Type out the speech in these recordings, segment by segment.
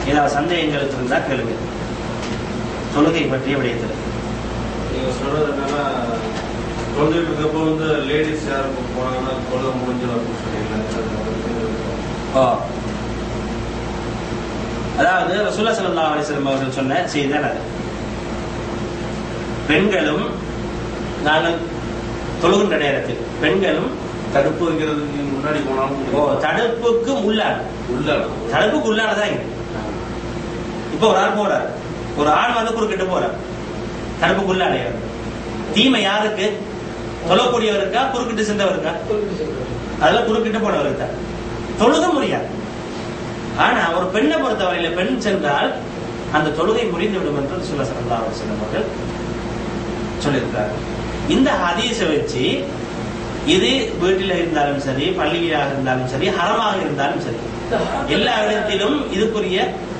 ஏதாவது சந்தேகங்கள் இருந்தா கேளுங்க தொழுகை பற்றிய விடயத்தில் நீங்க சொல்றது என்னன்னா தொழுதுட்டு இருக்கப்போ வந்து லேடிஸ் யாரும் போனாங்கன்னா தொழுக முடிஞ்சிடும் அப்படின்னு சொன்னீங்களா ஓ அதாவது ரசூல்லா ஸல்லல்லாஹு அலைஹி வஸல்லம் அவர்கள் சொன்ன செய்தி தான் அது பெண்களும் நாங்கள் தொழுகின்ற நேரத்தில் பெண்களும் தடுப்பு வைக்கிறதுக்கு முன்னாடி போனாலும் ஓ தடுப்புக்கு உள்ளான உள்ள தடுப்புக்கு உள்ளானதான் இங்க இப்போ ஒரு ஆள் போறார் ஒரு ஆண் வந்து குறுக்கிட்டு போறார் தடுப்புக்கு உள்ளான தீமை யாருக்கு தொழக்கூடியவருக்கா குறுக்கிட்டு சென்றவருக்கா அதெல்லாம் குறுக்கிட்டு போனவருக்கு தான் தொழுக முடியாது ஆனா ஒரு பெண்ணை பொறுத்தவரையில பெண் சென்றால் அந்த தொழுகை முறிந்து விடும் என்று சொல்ல சல்லா செல்லும் அவர்கள் சொல்லியிருக்கிறார்கள் இந்த ஹதீஸை வச்சு இது வீட்டில் இருந்தாலும் சரி பள்ளியாக இருந்தாலும் சரி ஹரமாக இருந்தாலும் சரி எல்லா இடத்திலும் இதுக்குரிய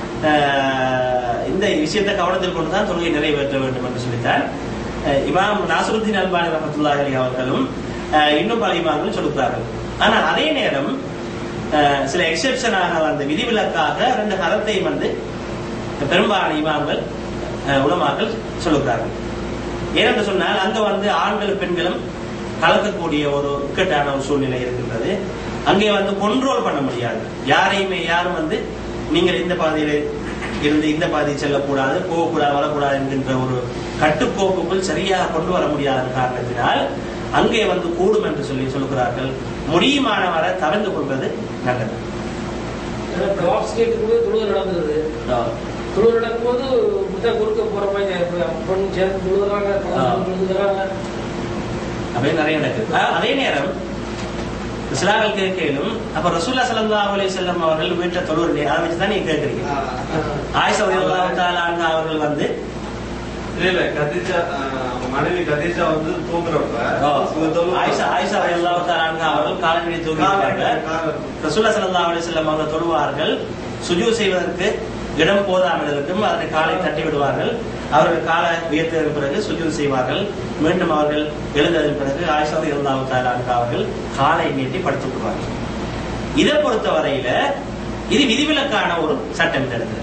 ஆஹ், இந்த விஷயத்தை கவனத்தில் கொண்டு தான் தொழுகை நிறைவேற்ற வேண்டும் என்று சொல்லித்தான் அஹ், இமாம் நாசருத்தீன் அல்பானி ரஹமத்துல்லாஹி அலைஹி அவர்களும் அஹ், இன்னும் பல இமாம்களும் சொல்லுகிறார்கள் ஆனால் அதே நேரம் அஹ், சில எக்ஸெப்ஷனாக வந்த விதிவிலக்காக ரெண்டு கரத்தையும் வந்து பெரும்பாலான இமாம்கள் அஹ், உலமாக்கள் சொல்லுகிறார்கள் ஏனென்று சொன்னால் அங்க வந்து ஆண்களும் பெண்களும் கலக்கக்கூடிய ஒரு இக்கட்டான ஒரு சூழ்நிலை இருக்கின்றது அங்கே வந்து கண்ட்ரோல் பண்ண முடியாது யாரையுமே யாரும் வந்து நீங்கள் இந்த பாதையில இருந்து இந்த பாதையை செல்லக்கூடாது போகக்கூடாது வரக்கூடாது என்கின்ற ஒரு கட்டுக்கோப்புக்குள் சரியாக கொண்டு வர முடியாத காரணத்தினால் அங்கே வந்து கூடும் என்று சொல்லி சொல்லுகிறார்கள் முடியுமான வரை தவிர்த்து கொள்வது நல்லது டிராப் ஸ்டேட்டுக்குள்ளே தொழுகை நடந்துருது தொழுகை நடக்கும்போது புத்தா குறுக்க போற மாதிரி இப்ப பொண்ணு சேர்ந்து தொழுகிறாங்க தொழுகிறாங்க அப்படியே நிறைய நடக்குது அஹ் அதே நேரம் இஸ்லாமில் கேட்கலும் அப்ப ரசூல்லா ஸல்லல்லாஹு அலைஹி வஸல்லம் அவர்கள் வீட்டுல தொழுவுறீங்க அதை வச்சு தான் நீங்க கேட்கறீங்க ஆயிஷா ரலியல்லாஹு தஆலா அன்ஹா அவர்கள் வந்து இல்ல இல்ல கதீஜா அஹ், அவங்க மனைவி கதீஜா வந்து தூங்குறப்ப ஓ, இவங்க தொழு- ஆயிஷா ஆயிஷா ரலியல்லாஹு தஆலா அன்ஹா அவர்கள் காலடி தூங்கிட்டாங்க கால- ரசூல்லா ஸல்லல்லாஹு அலைஹி வஸல்லம் அவர்கள் தொழுவார்கள் சுஜூத் செய்வதற்கு இடம் போதாமல் இருக்கும் அதனை காலை தட்டி விடுவார்கள் அவர்கள் காலை உயர்த்ததற்கு பிறகு சுஜூத் செய்வார்கள் மீண்டும் அவர்கள் எழுந்ததற்கு பிறகு ஆயிஷா ரலியல்லாஹு தஆலா அன்ஹா அவர்கள் காலை நீட்டி படுத்துக் கொள்வார்கள் இதை பொறுத்த வரையில இது விதிவிலக்கான ஒரு சட்டம் இந்த இடத்துல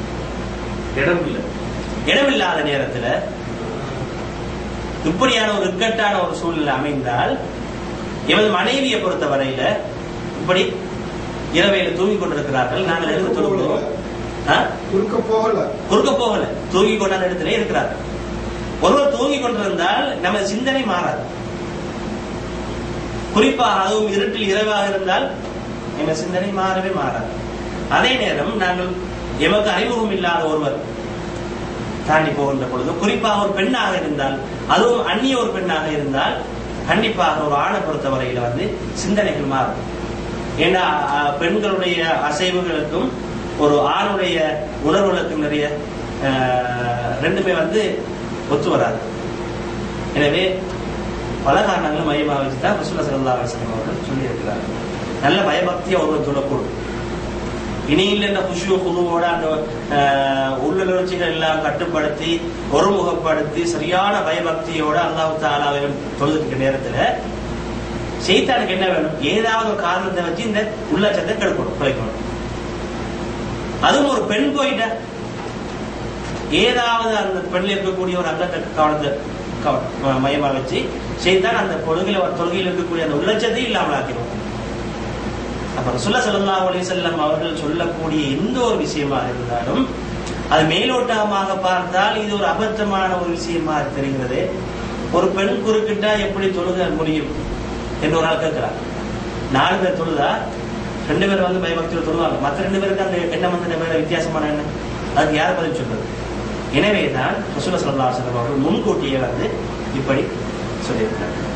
இடம் இல்ல இடமில்லாத நேரத்துல இப்படியான ஒரு இக்கட்டான ஒரு சூழ்நிலை அமைந்தால் எமது மனைவியை பொறுத்த வரையில இப்படி இரவையில தூங்கிக் கொண்டிருக்கிறார்கள் நாங்கள் எழுந்து தொழுகிறோம் ஆ? குறுக்க போகல குறுக்க போகல தூங்கி கொண்டாட இடத்திலே இருக்கிறார்கள் ஒருவர் தூங்கிக் கொண்டிருந்தால் நமது சிந்தனை மாறாது குறிப்பாக அதுவும் இருட்டில் இரவாக இருந்தால் எமது சிந்தனை மாறவே மாறாது அதே நேரம் நாங்கள் எமக்கு அறிமுகம் இல்லாத ஒருவர் தாண்டி போகின்ற பொழுது குறிப்பாக ஒரு பெண்ணாக இருந்தால் அதுவும் அந்நிய ஒரு பெண்ணாக இருந்தால் கண்டிப்பாக ஒரு ஆணை பொறுத்தவரையில வந்து சிந்தனைகள் மாறும் ஏன்னா அஹ், பெண்களுடைய அசைவுகளுக்கும் ஒரு ஆணுடைய உணர்வுகளுக்கும் நிறைய அஹ், ரெண்டுமே வந்து ஒத்து வராது எனவே பல காரணங்களும் மையமாக வச்சு தான் ரசூல்லா ஸல்லல்லாஹு அலைஹி வஸல்லம் அவர்கள் சொல்லியிருக்கிறார்கள் நல்ல பயபக்தியை ஒருவர் சொல்லக்கூடும் இனியில் என்ற குஷு குழுவோட அந்த அஹ், உள்ளுணர்ச்சிகள் எல்லாம் கட்டுப்படுத்தி ஒருமுகப்படுத்தி சரியான பயபக்தியோட அல்லாஹ் தாலாவை தொழுதுக்கு நேரத்துல செய்தானுக்கு என்ன வேணும் ஏதாவது ஒரு காரணத்தை வச்சு இந்த உள்ளச்சத்தை கெடுக்கணும் குறைக்கணும் அதுவும் ஒரு பெண் போயிட்ட ஏதாவது அந்த பெண்ணில் இருக்கக்கூடிய ஒரு அங்கத்தை கவனத்தை கவ- மையமா வச்சு செய்தான் அந்த தொழுகையில தொழுகையில் இருக்கக்கூடிய அந்த உள்ளச்சத்தை இல்லாமல் ஆக்கிடுவோம் அப்ப ரசூல்லா ஸல்லல்லாஹு அலைஹி வஸல்லம் அவர்கள் சொல்லக்கூடிய எந்த ஒரு விஷயமாக இருந்தாலும் அது மேலோட்டமாக பார்த்தால் இது ஒரு அபத்தமான ஒரு விஷயமா தெரிகிறது ஒரு பெண் குறுக்கிட்டா எப்படி தொழுக முடியும் என்று ஒரு ஆள் கேட்கிறார் நாலு பேர் தொழுதா ரெண்டு பேர் வந்து பயபக்தியில் தொழுவாங்க மற்ற ரெண்டு பேருக்கு அந்த எண்ணம் வந்து வேற வித்தியாசமான எண்ணம் அதுக்கு யார் பதில் சொல்றது எனவேதான் ரசூல்லா ஸல்லல்லாஹு அலைஹி வஸல்லம் அவர்கள் முன்கூட்டியே வந்து இப்படி சொல்லியிருக்கிறார்